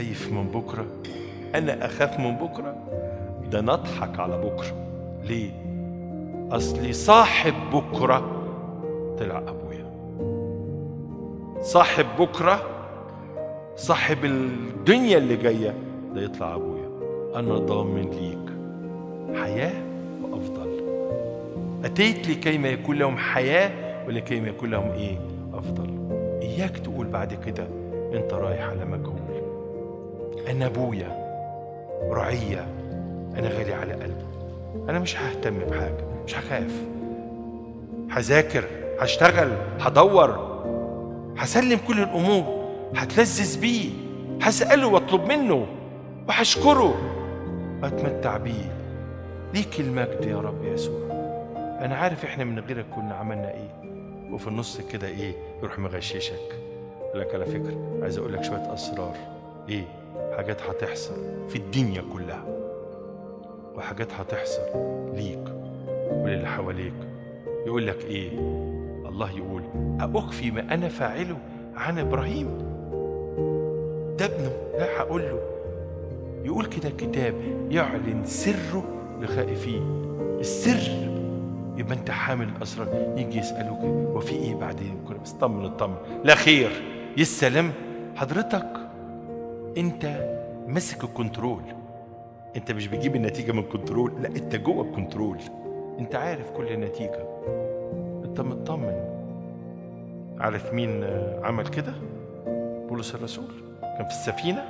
خايف من بكرة أنا أخاف من بكرة ده نضحك على بكرة ليه؟ أصلي صاحب بكرة طلع أبويا صاحب بكرة صاحب الدنيا اللي جاية ده يطلع أبويا أنا ضامن ليك حياة وأفضل أتيت لكي ما يكون لهم حياة ولكي ما يكون لهم إيه أفضل إياك تقول بعد كده أنت رايح على مجهول أنا أبويا رعية أنا غالي على قلبه أنا مش ههتم بحاجة مش هخاف هذاكر هشتغل هدور هسلم كل الأمور هتلذذ بيه هسأله واطلب منه وهشكره واتمتع بيه ليك المجد يا رب يسوع انا عارف احنا من غيرك كنا عملنا ايه وفي النص كده ايه يروح مغششك يقول لك على فكره عايز اقول لك شويه اسرار ايه حاجات هتحصل في الدنيا كلها وحاجات هتحصل ليك وللي حواليك يقول لك ايه الله يقول أخفي ما أنا فاعله عن إبراهيم ده ابنه لا هقول له يقول كده الكتاب يعلن سره لخائفين السر يبقى انت حامل الاسرار يجي يسالوك وفي ايه بعدين كنا بس طمن اطمن لا خير يسلم حضرتك انت ماسك الكنترول انت مش بتجيب النتيجه من كنترول لا انت جوه الكنترول انت عارف كل نتيجه انت مطمن عارف مين عمل كده بولس الرسول كان في السفينه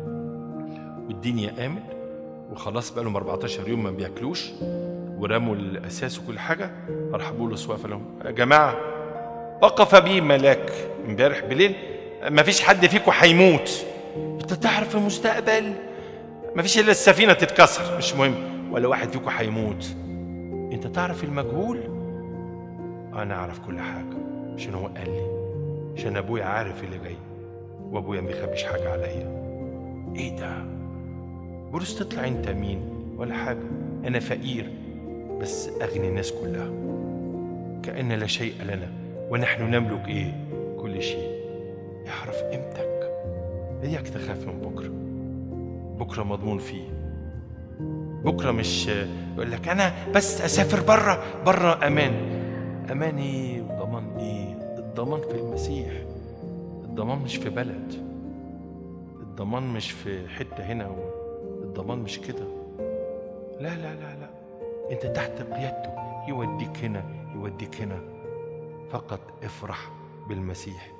والدنيا قامت وخلاص بقى لهم 14 يوم ما بياكلوش ورموا الاساس وكل حاجه راح بولس واقف لهم يا جماعه وقف بي ملاك امبارح بالليل ما فيش حد فيكم هيموت انت تعرف المستقبل ما فيش الا السفينه تتكسر مش مهم ولا واحد فيكم هيموت انت تعرف المجهول انا اعرف كل حاجه عشان هو قال لي عشان ابويا عارف اللي جاي وابويا ما بيخبيش حاجه عليا ايه ده بولس تطلع انت مين ولا حاجه انا فقير بس اغني الناس كلها كان لا شيء لنا ونحن نملك ايه كل شيء اعرف قيمتك اياك تخاف من بكره بكره مضمون فيه بكره مش يقول لك انا بس اسافر بره بره امان امان ايه وضمان ايه الضمان في المسيح الضمان مش في بلد الضمان مش في حته هنا الضمان مش كده لا لا لا لا انت تحت قيادته يوديك هنا يوديك هنا فقط افرح بالمسيح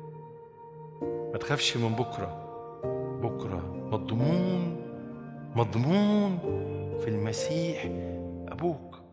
ما تخافش من بكره بكره مضمون مضمون في المسيح ابوك